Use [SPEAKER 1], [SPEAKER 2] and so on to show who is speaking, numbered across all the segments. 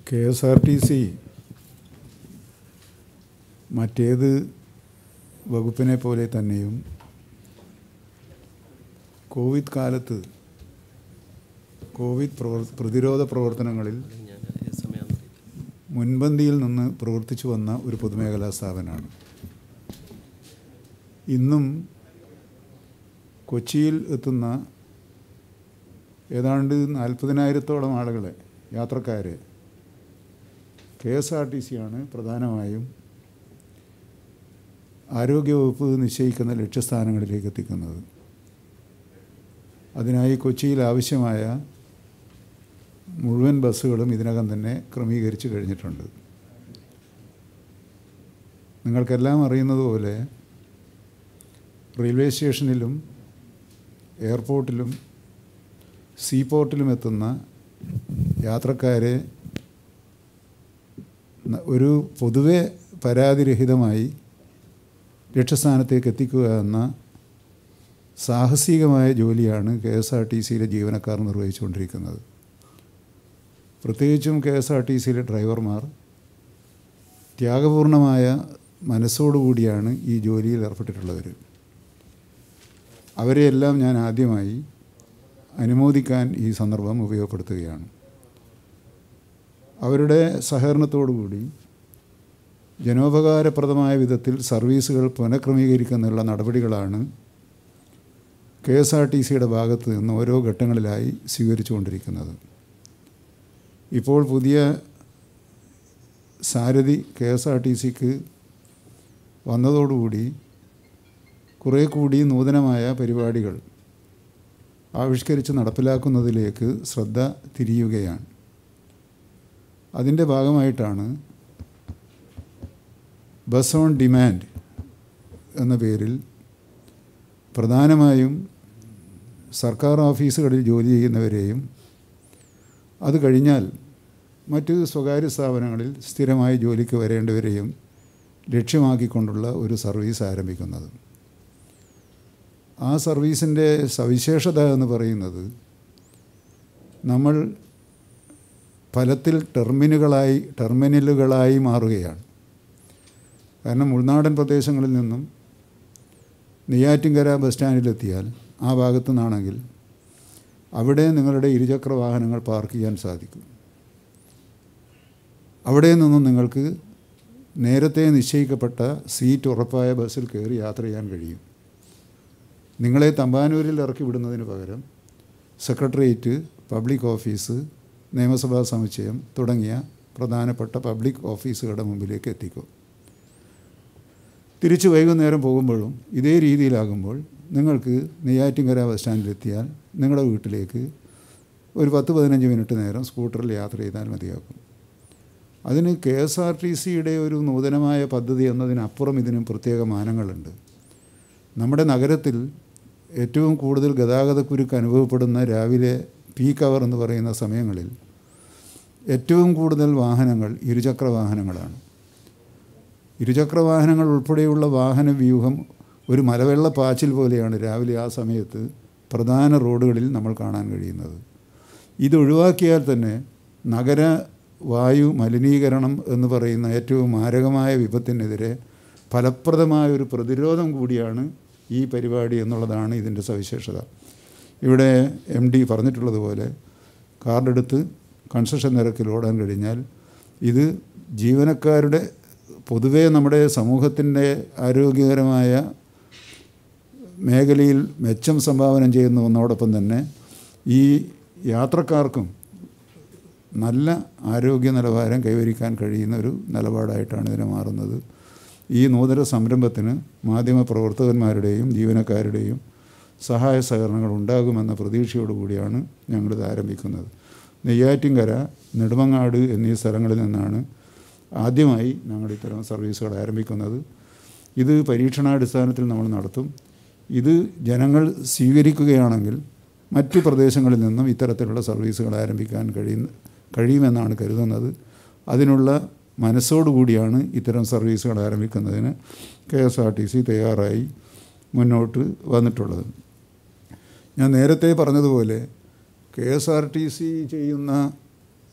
[SPEAKER 1] K S R T C മറ്റേത് വകുപ്പിനെ പോലെ തന്നെയും കോവിഡ് കാലത്ത് കോവിഡ് പ്രവർ പ്രതിരോധ പ്രവർത്തനങ്ങളിൽ
[SPEAKER 2] ഞാൻ സമയം
[SPEAKER 1] മുൻപന്തിയിൽ നിന്ന് പ്രവർത്തിച്ചു വന്ന ഒരു പൊതുമേഖലാ സ്ഥാപനമാണ് ഇന്നും കൊച്ചിയിൽ എത്തുന്ന ഏതാണ്ട് നാൽപ്പതിനായിരത്തോളം ആളുകളെ യാത്രക്കാരെ കെ എസ് ആർ ടി സിയാണ് പ്രധാനമായും ആരോഗ്യവകുപ്പ് നിശ്ചയിക്കുന്ന ലക്ഷ്യസ്ഥാനങ്ങളിലേക്ക് എത്തിക്കുന്നത് അതിനായി കൊച്ചിയിൽ ആവശ്യമായ മുഴുവൻ ബസ്സുകളും ഇതിനകം തന്നെ ക്രമീകരിച്ച് കഴിഞ്ഞിട്ടുണ്ട് നിങ്ങൾക്കെല്ലാം അറിയുന്നതുപോലെ റെയിൽവേ സ്റ്റേഷനിലും എയർപോർട്ടിലും സീപോർട്ടിലും എത്തുന്ന യാത്രക്കാരെ ന- ഒരു പൊതുവെ പരാതിരഹിതമായി ലക്ഷ്യസ്ഥാനത്തേക്ക് എത്തിക്കുക എന്ന സാഹസികമായ ജോലിയാണ് കെ എസ് ആർ ടി സിയിലെ ജീവനക്കാർ നിർവഹിച്ചുകൊണ്ടിരിക്കുന്നത് പ്രത്യേകിച്ചും കെ എസ് ആർ ടി സിയിലെ ഡ്രൈവർമാർ ത്യാഗപൂർണമായ മനസ്സോടുകൂടിയാണ് ഈ ജോലിയിൽ ഏർപ്പെട്ടിട്ടുള്ളവർ അവരെയെല്ലാം ഞാൻ ആദ്യമായി അനുമോദിക്കാൻ ഈ സന്ദർഭം ഉപയോഗപ്പെടുത്തുകയാണ് അവരുടെ സഹകരണത്തോടുകൂടി ജനോപകാരപ്രദമായ വിധത്തിൽ സർവീസുകൾ പുനഃക്രമീകരിക്കുന്നതിനുള്ള നടപടികളാണ് കെ എസ് ആർ ടി സിയുടെ ഭാഗത്ത് നിന്ന് ഓരോ ഘട്ടങ്ങളിലായി സ്വീകരിച്ചുകൊണ്ടിരിക്കുന്നത് ഇപ്പോൾ പുതിയ സാരഥി കെ എസ് ആർ ടി സിക്ക് വന്നതോടുകൂടി കുറേ കൂടി നൂതനമായ പരിപാടികൾ ആവിഷ്കരിച്ച് നടപ്പിലാക്കുന്നതിലേക്ക് ശ്രദ്ധ തിരിയുകയാണ് അതിൻ്റെ ഭാഗമായിട്ടാണ് ബസ് ഓൺ ഡിമാൻഡ് എന്ന പേരിൽ പ്രധാനമായും സർക്കാർ ഓഫീസുകളിൽ ജോലി ചെയ്യുന്നവരെയും അത് കഴിഞ്ഞാൽ മറ്റ് സ്വകാര്യ സ്ഥാപനങ്ങളിൽ സ്ഥിരമായി ജോലിക്ക് വരേണ്ടവരെയും ലക്ഷ്യമാക്കിക്കൊണ്ടുള്ള ഒരു സർവീസ് ആരംഭിക്കുന്നത് ആ സർവീസിൻ്റെ സവിശേഷത എന്ന് പറയുന്നത് നമ്മൾ ഫലത്തിൽ ടെർമിനുകളായി ടെർമിനലുകളായി മാറുകയാണ് കാരണം ഉൾനാടൻ പ്രദേശങ്ങളിൽ നിന്നും നെയ്യാറ്റിൻകര ബസ് സ്റ്റാൻഡിലെത്തിയാൽ ആ ഭാഗത്തു നിന്നാണെങ്കിൽ അവിടെ നിങ്ങളുടെ ഇരുചക്ര വാഹനങ്ങൾ പാർക്ക് ചെയ്യാൻ സാധിക്കും അവിടെ നിന്നും നിങ്ങൾക്ക് നേരത്തെ നിശ്ചയിക്കപ്പെട്ട സീറ്റ് ഉറപ്പായ ബസ്സിൽ കയറി യാത്ര ചെയ്യാൻ കഴിയും നിങ്ങളെ തമ്പാനൂരിൽ ഇറക്കി വിടുന്നതിന് പകരം സെക്രട്ടേറിയറ്റ് പബ്ലിക് ഓഫീസ് നിയമസഭാ സമുച്ചയം തുടങ്ങിയ പ്രധാനപ്പെട്ട പബ്ലിക് ഓഫീസുകളുടെ മുമ്പിലേക്ക് എത്തിക്കും തിരിച്ച് വൈകുന്നേരം പോകുമ്പോഴും ഇതേ രീതിയിലാകുമ്പോൾ നിങ്ങൾക്ക് നെയ്യാറ്റിൻകര ബസ് സ്റ്റാൻഡിലെത്തിയാൽ നിങ്ങളുടെ വീട്ടിലേക്ക് ഒരു പത്ത് പതിനഞ്ച് മിനിറ്റ് നേരം സ്കൂട്ടറിൽ യാത്ര ചെയ്താൽ മതിയാക്കും അതിന് കെ എസ് ആർ ടി സിയുടെ ഒരു നൂതനമായ പദ്ധതി എന്നതിനപ്പുറം ഇതിനും പ്രത്യേക മാനങ്ങളുണ്ട് നമ്മുടെ നഗരത്തിൽ ഏറ്റവും കൂടുതൽ ഗതാഗതക്കുരുക്ക് അനുഭവപ്പെടുന്ന രാവിലെ പീക്ക് അവർ എന്ന് പറയുന്ന സമയങ്ങളിൽ ഏറ്റവും കൂടുതൽ വാഹനങ്ങൾ ഇരുചക്ര വാഹനങ്ങളാണ് ഇരുചക്ര വാഹനങ്ങൾ ഉൾപ്പെടെയുള്ള വാഹന വ്യൂഹം ഒരു മലവെള്ള പാച്ചിൽ പോലെയാണ് രാവിലെ ആ സമയത്ത് പ്രധാന റോഡുകളിൽ നമ്മൾ കാണാൻ കഴിയുന്നത് ഇത് ഒഴിവാക്കിയാൽ തന്നെ നഗര വായു മലിനീകരണം എന്ന് പറയുന്ന ഏറ്റവും മാരകമായ വിപത്തിനെതിരെ ഫലപ്രദമായ ഒരു പ്രതിരോധം കൂടിയാണ് ഈ പരിപാടി എന്നുള്ളതാണ് ഇതിൻ്റെ സവിശേഷത ഇവിടെ എം ഡി പറഞ്ഞിട്ടുള്ളതുപോലെ കാർഡെടുത്ത് കൺസെഷൻ നിരക്കിൽ ഓടാൻ കഴിഞ്ഞാൽ ഇത് ജീവനക്കാരുടെ പൊതുവേ നമ്മുടെ സമൂഹത്തിൻ്റെ ആരോഗ്യകരമായ മേഖലയിൽ മെച്ചം സംഭാവന ചെയ്യുന്ന ഒന്നോടൊപ്പം തന്നെ ഈ യാത്രക്കാർക്കും നല്ല ആരോഗ്യ നിലവാരം കൈവരിക്കാൻ കഴിയുന്ന ഒരു നിലപാടായിട്ടാണ് ഇതിനെ മാറുന്നത് ഈ നൂതന സംരംഭത്തിന് മാധ്യമ പ്രവർത്തകന്മാരുടെയും ജീവനക്കാരുടെയും സഹായ സഹകരണങ്ങൾ ഉണ്ടാകുമെന്ന പ്രതീക്ഷയോടുകൂടിയാണ് ഞങ്ങളിത് ആരംഭിക്കുന്നത് നെയ്യാറ്റിൻകര നെടുമങ്ങാട് എന്നീ സ്ഥലങ്ങളിൽ നിന്നാണ് ആദ്യമായി ഞങ്ങൾ ഇത്തരം സർവീസുകൾ ആരംഭിക്കുന്നത് ഇത് പരീക്ഷണാടിസ്ഥാനത്തിൽ നമ്മൾ നടത്തും ഇത് ജനങ്ങൾ സ്വീകരിക്കുകയാണെങ്കിൽ മറ്റു പ്രദേശങ്ങളിൽ നിന്നും ഇത്തരത്തിലുള്ള സർവീസുകൾ ആരംഭിക്കാൻ കഴിയുന്ന കഴിയുമെന്നാണ് കരുതുന്നത് അതിനുള്ള മനസ്സോടുകൂടിയാണ് ഇത്തരം സർവീസുകൾ ആരംഭിക്കുന്നതിന് കെ എസ് ആർ ടി സി തയ്യാറായി മുന്നോട്ട് വന്നിട്ടുള്ളത് ഞാൻ നേരത്തെ പറഞ്ഞതുപോലെ കെ എസ് ആർ ടി സി ചെയ്യുന്ന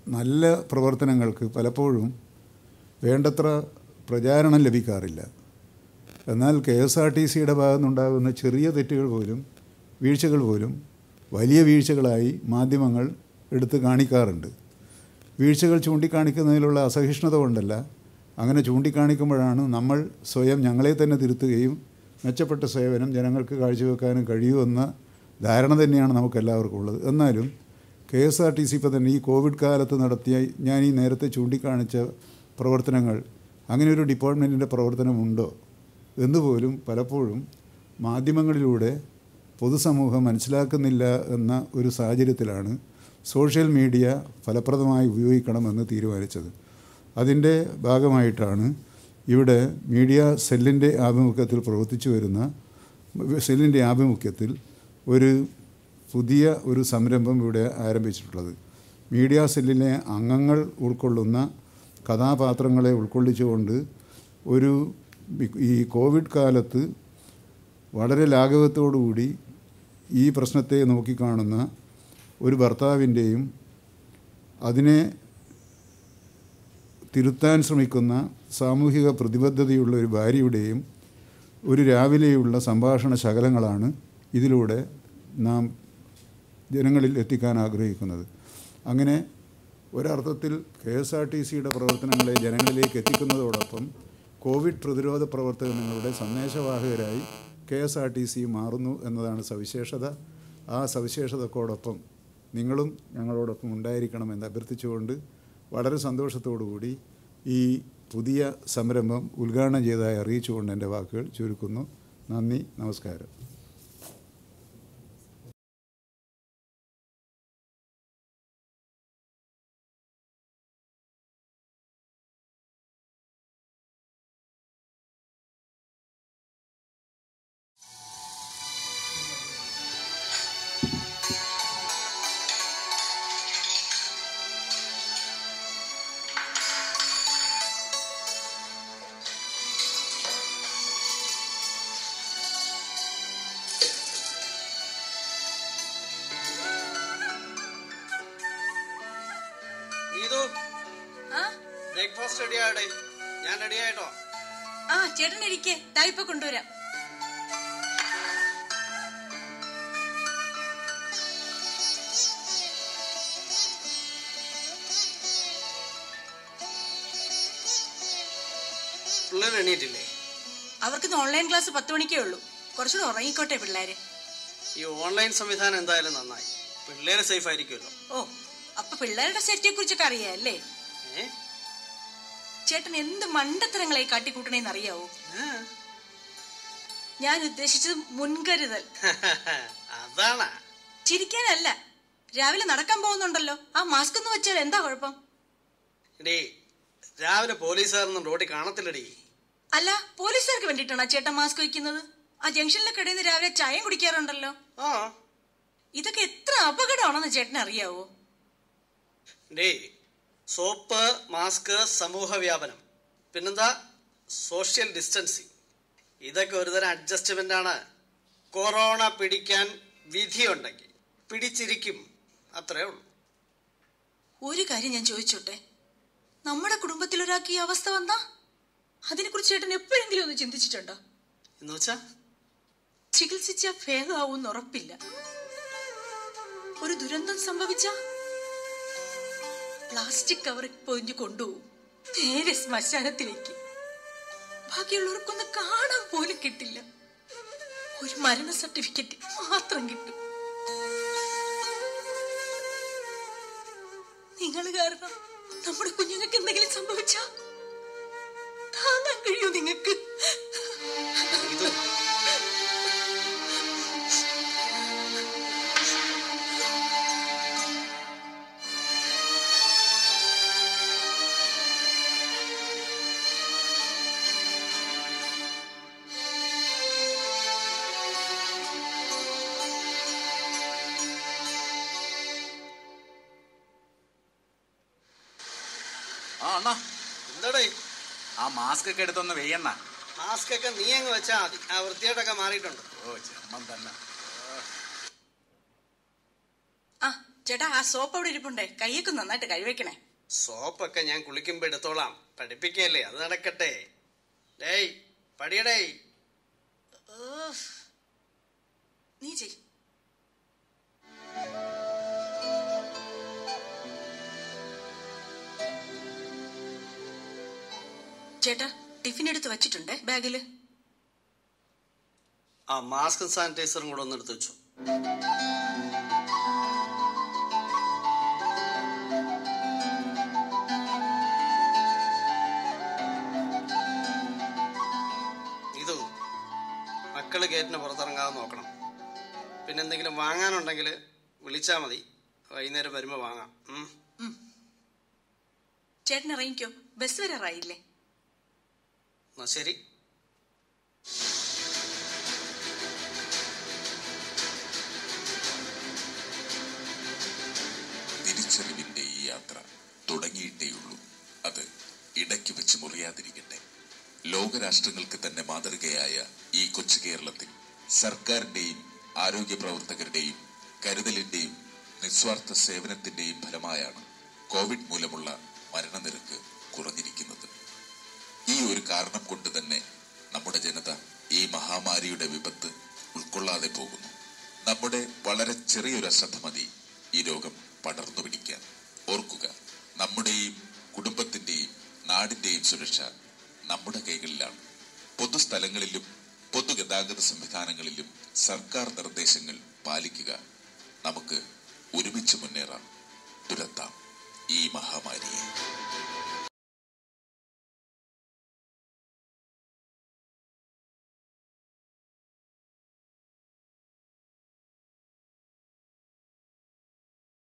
[SPEAKER 1] നല്ല പ്രവർത്തനങ്ങൾക്ക് പലപ്പോഴും വേണ്ടത്ര പ്രചാരണം ലഭിക്കാറില്ല എന്നാൽ കെ എസ് ആർ ടി സിയുടെ ഭാഗത്തുനിന്നുണ്ടാകുന്ന ചെറിയ തെറ്റുകൾ പോലും വീഴ്ചകൾ പോലും വലിയ വീഴ്ചകളായി മാധ്യമങ്ങൾ എടുത്ത് കാണിക്കാറുണ്ട് വീഴ്ചകൾ ചൂണ്ടിക്കാണിക്കുന്നതിലുള്ള അസഹിഷ്ണുത കൊണ്ടല്ല അങ്ങനെ ചൂണ്ടിക്കാണിക്കുമ്പോഴാണ് നമ്മൾ സ്വയം ഞങ്ങളെ തന്നെ തിരുത്തുകയും മെച്ചപ്പെട്ട സേവനം ജനങ്ങൾക്ക് കാഴ്ചവെക്കാനും കഴിയുമെന്ന ധാരണ തന്നെയാണ് നമുക്കെല്ലാവർക്കും ഉള്ളത് എന്നാലും കെ എസ് ആർ ടി സി ഇപ്പോൾ തന്നെ ഈ കോവിഡ് കാലത്ത് നടത്തിയ ഞാൻ ഈ നേരത്തെ ചൂണ്ടിക്കാണിച്ച പ്രവർത്തനങ്ങൾ അങ്ങനെ ഒരു ഡിപ്പാർട്ട്മെൻറ്റിൻ്റെ പ്രവർത്തനമുണ്ടോ എന്നുപോലും പലപ്പോഴും മാധ്യമങ്ങളിലൂടെ പൊതുസമൂഹം മനസ്സിലാക്കുന്നില്ല എന്ന ഒരു സാഹചര്യത്തിലാണ് സോഷ്യൽ മീഡിയ ഫലപ്രദമായി ഉപയോഗിക്കണമെന്ന് തീരുമാനിച്ചത് അതിൻ്റെ ഭാഗമായിട്ടാണ് ഇവിടെ മീഡിയ സെല്ലിൻ്റെ ആഭിമുഖ്യത്തിൽ പ്രവർത്തിച്ചു വരുന്ന സെല്ലിൻ്റെ ആഭിമുഖ്യത്തിൽ ഒരു പുതിയ ഒരു സംരംഭം ഇവിടെ ആരംഭിച്ചിട്ടുള്ളത് മീഡിയ സെല്ലിലെ അംഗങ്ങൾ ഉൾക്കൊള്ളുന്ന കഥാപാത്രങ്ങളെ ഉൾക്കൊള്ളിച്ചുകൊണ്ട് ഒരു ഈ കോവിഡ് കാലത്ത് വളരെ ലാഘവത്തോടുകൂടി ഈ പ്രശ്നത്തെ നോക്കിക്കാണുന്ന ഒരു ഭർത്താവിൻ്റെയും അതിനെ തിരുത്താൻ ശ്രമിക്കുന്ന സാമൂഹിക പ്രതിബദ്ധതയുള്ള ഒരു ഭാര്യയുടെയും ഒരു രാവിലെയുള്ള സംഭാഷണ ശകലങ്ങളാണ് ഇതിലൂടെ നാം ജനങ്ങളിൽ എത്തിക്കാൻ ആഗ്രഹിക്കുന്നത് അങ്ങനെ ഒരർത്ഥത്തിൽ കെ എസ് ആർ ടി സിയുടെ പ്രവർത്തനങ്ങളെ ജനങ്ങളിലേക്ക് എത്തിക്കുന്നതോടൊപ്പം കോവിഡ് പ്രതിരോധ പ്രവർത്തനങ്ങളുടെ സന്ദേശവാഹകരായി കെ എസ് ആർ ടി സി മാറുന്നു എന്നതാണ് സവിശേഷത ആ സവിശേഷതക്കോടൊപ്പം നിങ്ങളും ഞങ്ങളോടൊപ്പം ഉണ്ടായിരിക്കണമെന്ന് അഭ്യർത്ഥിച്ചുകൊണ്ട് വളരെ സന്തോഷത്തോടുകൂടി ഈ പുതിയ സംരംഭം ഉദ്ഘാടനം ചെയ്തതായി അറിയിച്ചുകൊണ്ട് എൻ്റെ വാക്കുകൾ ചുരുക്കുന്നു നന്ദി നമസ്കാരം
[SPEAKER 2] നീതു
[SPEAKER 3] ആ
[SPEAKER 2] ബ്രേക്ക്ഫാസ്റ്റ് റെഡി ആയടേ ഞാൻ റെഡി ആയിട്ടോ
[SPEAKER 3] ആ ചേട്ടൻ ഇരിക്കേ ദാ ഇപ്പൊ കൊണ്ടുവരാം
[SPEAKER 2] പിള്ളേർ എണീറ്റില്ലേ
[SPEAKER 3] അവർക്കിന്ന് ഓൺലൈൻ ക്ലാസ് പത്ത് മണിക്കേ ഉള്ളൂ കുറച്ചുകൂടെ ഉറങ്ങിക്കോട്ടെ പിള്ളേര്
[SPEAKER 2] ഈ ഓൺലൈൻ സംവിധാനം എന്തായാലും നന്നായി പിള്ളേര് സേഫ് ആയിരിക്കുമല്ലോ
[SPEAKER 3] ഓ അപ്പൊ പിള്ളേരുടെ സേഫ്റ്റിയെ കുറിച്ചൊക്കെ അറിയാല്ലേ
[SPEAKER 2] ഏ
[SPEAKER 3] ചേട്ടൻ എന്ത് മണ്ടത്തരങ്ങളായി കാട്ടിക്കൂട്ടണേന്ന് അറിയാവോ
[SPEAKER 2] ആ.
[SPEAKER 3] ഞാൻ ഉദ്ദേശിച്ചത് മുൻകരുതൽ
[SPEAKER 2] അതാണാ
[SPEAKER 3] ചിരിക്കാനല്ല രാവിലെ നടക്കാൻ പോകുന്നുണ്ടല്ലോ ആ മാസ്ക് ഒന്ന് വെച്ചാൽ എന്താ കുഴപ്പം
[SPEAKER 2] എടീ രാവിലെ പോലീസുകാരൊന്നും റോഡിൽ കാണത്തില്ലടി
[SPEAKER 3] അല്ല പോലീസുകാർക്ക് വേണ്ടിയിട്ടാണ് ചേട്ടൻ മാസ്ക് വയ്ക്കുന്നത് ആ ജംഗ്ഷനിലൊക്കെ ഇടയിൽ രാവിലെ ചായം കുടിക്കാറുണ്ടല്ലോ
[SPEAKER 2] ആ
[SPEAKER 3] ഇതൊക്കെ എത്ര അപകടമാണെന്ന് ചേട്ടൻ അറിയാവോ
[SPEAKER 2] ഡേ സോപ്പ് മാസ്ക് സമൂഹ വ്യാപനം പിന്നെന്താ സോഷ്യൽ ഡിസ്റ്റൻസിങ് ഇതൊക്കെ ഒരുതരം അഡ്ജസ്റ്റ്മെന്റ് ആണ് കൊറോണ പിടിക്കാൻ വിധിയുണ്ടെങ്കിൽ പിടിച്ചിരിക്കും അത്രേ ഉള്ളൂ
[SPEAKER 3] ഒരു കാര്യം ഞാൻ ചോദിച്ചോട്ടെ നമ്മുടെ കുടുംബത്തിൽ ഒരാൾക്ക് ഈ അവസ്ഥ വന്നാ അതിനെക്കുറിച്ച് ചേട്ടൻ എപ്പോഴെങ്കിലും ഒന്ന് ചിന്തിച്ചിട്ടുണ്ടോ
[SPEAKER 2] എന്ന് വെച്ചാ
[SPEAKER 3] ചികിത്സിച്ച ഭേദമാവും ഉറപ്പില്ല ഒരു ദുരന്തം സംഭവിച്ച പ്ലാസ്റ്റിക് കവറിൽ പൊതിഞ്ഞു കൊണ്ടുപോകും നേരെ ശ്മശാനത്തിലേക്ക് ബാക്കിയുള്ളവർക്കൊന്നും കാണാൻ പോലും കിട്ടില്ല ഒരു മരണ സർട്ടിഫിക്കറ്റ് മാത്രം കിട്ടും നിങ്ങൾ കാരണം നമ്മുടെ കുഞ്ഞുങ്ങൾക്ക് എന്തെങ്കിലും സംഭവിച്ച താങ്ങാൻ കഴിയോ നിങ്ങൾക്ക്
[SPEAKER 2] ഇത്
[SPEAKER 4] ആ അണ്ണാ
[SPEAKER 2] എന്താടേ
[SPEAKER 4] ആ മാസ്ക് ഒക്കെ എടുത്തൊന്ന് വെയ്യണ്ണ
[SPEAKER 2] മാസ്ക് ഒക്കെ നീ അങ്ങ് വെച്ചാ മതി ആ വൃത്തിയായിട്ടൊക്കെ മാറിയിട്ടുണ്ട്
[SPEAKER 4] ഓ ചമ്മൻ തന്നെ
[SPEAKER 3] ആ ചേട്ടാ ആ സോപ്പ് അവിടെ ഇരിപ്പുണ്ടേ കൈയൊക്കെ നന്നായിട്ട് കഴിവെക്കണേ
[SPEAKER 2] സോപ്പൊക്കെ ഞാൻ കുളിക്കുമ്പോ എടുത്തോളാം പഠിപ്പിക്കല്ലേ അത് നടക്കട്ടെ ഡേയ് പടിയടേ
[SPEAKER 3] ഉഫ്. നീ ചെയ് ചേട്ടാ ടിഫിൻ എടുത്ത് വച്ചിട്ടുണ്ടേ ബാഗില്
[SPEAKER 2] ആ മാസ്കും സാനിറ്റൈസറും കൂടെ ഒന്ന് എടുത്ത് വെച്ചു ഇതു മക്കള് ഗേറ്റിന് പുറത്തിറങ്ങാതെ നോക്കണം പിന്നെ എന്തെങ്കിലും വാങ്ങാനുണ്ടെങ്കിൽ വിളിച്ചാൽ മതി വൈകുന്നേരം വരുമ്പോൾ വാങ്ങാം ഉം.
[SPEAKER 3] ചേട്ടൻ ഇറങ്ങിക്കോ ബസ് വരാറായില്ലേ
[SPEAKER 2] എന്നാ ശരി
[SPEAKER 5] തിരിച്ചറിവിന്റെ ഈ യാത്ര തുടങ്ങിയിട്ടേയുള്ളൂ അത് ഇടയ്ക്ക് വെച്ച് മുറിയാതിരിക്കട്ടെ ലോകരാഷ്ട്രങ്ങൾക്ക് തന്നെ മാതൃകയായ ഈ കൊച്ചു കേരളത്തിൽ സർക്കാരിന്റെയും ആരോഗ്യ പ്രവർത്തകരുടെയും കരുതലിന്റെയും നിസ്വാർത്ഥ സേവനത്തിന്റെയും ഫലമായാണ് കോവിഡ് മൂലമുള്ള മരണനിരക്ക് കുറഞ്ഞിരിക്കുന്നത് ഈ ഒരു കാരണം കൊണ്ട് തന്നെ നമ്മുടെ ജനത ഈ മഹാമാരിയുടെ വിപത്ത് ഉൾക്കൊള്ളാതെ പോകുന്നു നമ്മുടെ വളരെ ചെറിയൊരു അശ്രദ്ധ മതി ഈ രോഗം പടർന്നു പിടിക്കാൻ ഓർക്കുക നമ്മുടെയും കുടുംബത്തിന്റെയും നാടിന്റെയും സുരക്ഷ നമ്മുടെ കൈകളിലാണ് പൊതുസ്ഥലങ്ങളിലും പൊതുഗതാഗത സംവിധാനങ്ങളിലും സർക്കാർ നിർദ്ദേശങ്ങൾ പാലിക്കുക നമുക്ക് ഒരുമിച്ച് മുന്നേറാം തുരത്താം ഈ മഹാമാരിയെ